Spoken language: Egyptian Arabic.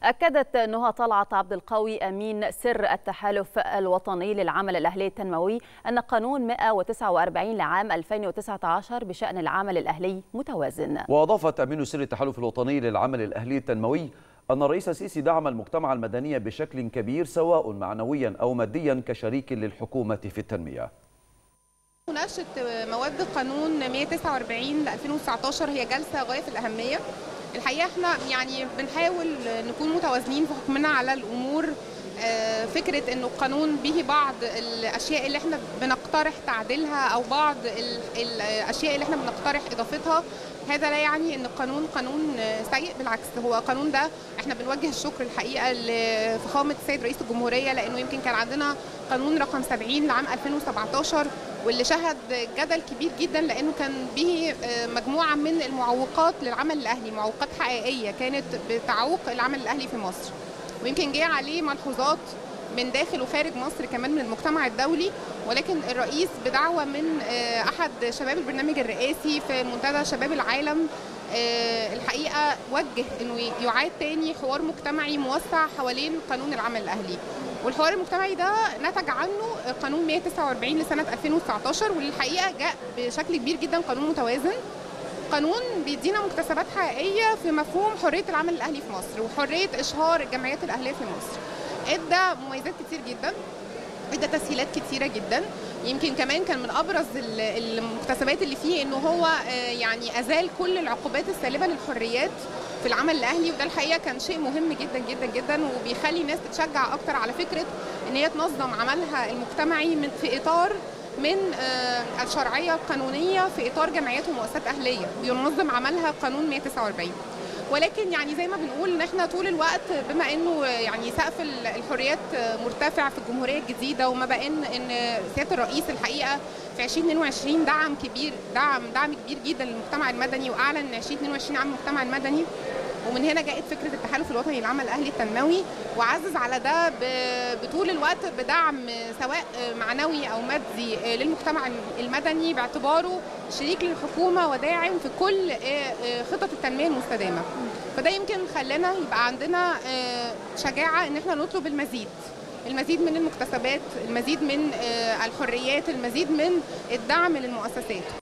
أكدت نهى طلعت عبد القوي أمين سر التحالف الوطني للعمل الأهلي التنموي أن قانون 149 لعام 2019 بشأن العمل الأهلي متوازن وأضافت أمين سر التحالف الوطني للعمل الأهلي التنموي أن الرئيس السيسي دعم المجتمع المدني بشكل كبير سواء معنويا أو ماديا كشريك للحكومة في التنمية مناقشه مواد قانون 149 ل 2019 هي جلسه غايه في الاهميه الحقيقه احنا يعني بنحاول نكون متوازنين في حكمنا على الامور فكره انه القانون به بعض الاشياء اللي احنا بنقترح تعديلها او بعض الاشياء اللي احنا بنقترح اضافتها هذا لا يعني ان القانون قانون سيء بالعكس هو القانون ده احنا بنوجه الشكر الحقيقه لفخامه السيد رئيس الجمهوريه لانه يمكن كان عندنا قانون رقم 70 لعام 2017 واللي شهد جدل كبير جدا لانه كان به مجموعه من المعوقات للعمل الاهلي معوقات حقيقيه كانت بتعوق العمل الاهلي في مصر ويمكن جه عليه ملحوظات من داخل وخارج مصر كمان من المجتمع الدولي ولكن الرئيس بدعوة من أحد شباب البرنامج الرئاسي في منتدى شباب العالم الحقيقة وجه أنه يعاد تاني حوار مجتمعي موسع حوالين قانون العمل الأهلي والحوار المجتمعي ده نتج عنه قانون 149 لسنة 2019 واللي الحقيقة جاء بشكل كبير جدا قانون متوازن قانون بيدينا مكتسبات حقيقيه في مفهوم حريه العمل الاهلي في مصر وحريه اشهار الجمعيات الاهليه في مصر ادى مميزات كتير جدا ادى تسهيلات كتيره جدا يمكن كمان كان من ابرز المكتسبات اللي فيه انه هو يعني ازال كل العقوبات السالبه للحريات في العمل الاهلي وده الحقيقه كان شيء مهم جدا جدا جدا وبيخلي الناس تتشجع اكتر على فكره ان هي تنظم عملها المجتمعي من في اطار من الشرعية القانونية في إطار جمعيات ومؤسسات أهلية بينظم عملها قانون 149 ولكن يعني زي ما بنقول ان احنا طول الوقت بما انه يعني سقف الحريات مرتفع في الجمهوريه الجديده وما بقى ان ان سياده الرئيس الحقيقه في 2022 دعم كبير دعم دعم كبير جدا للمجتمع المدني واعلن ان 2022 عام المجتمع المدني ومن هنا جاءت فكره التحالف الوطني للعمل الاهلي التنموي وعزز على ده بطول الوقت بدعم سواء معنوي او مادي للمجتمع المدني باعتباره شريك للحكومه وداعم في كل خطط التنميه المستدامه فده يمكن خلانا يبقى عندنا شجاعه ان احنا نطلب المزيد المزيد من المكتسبات المزيد من الحريات المزيد من الدعم للمؤسسات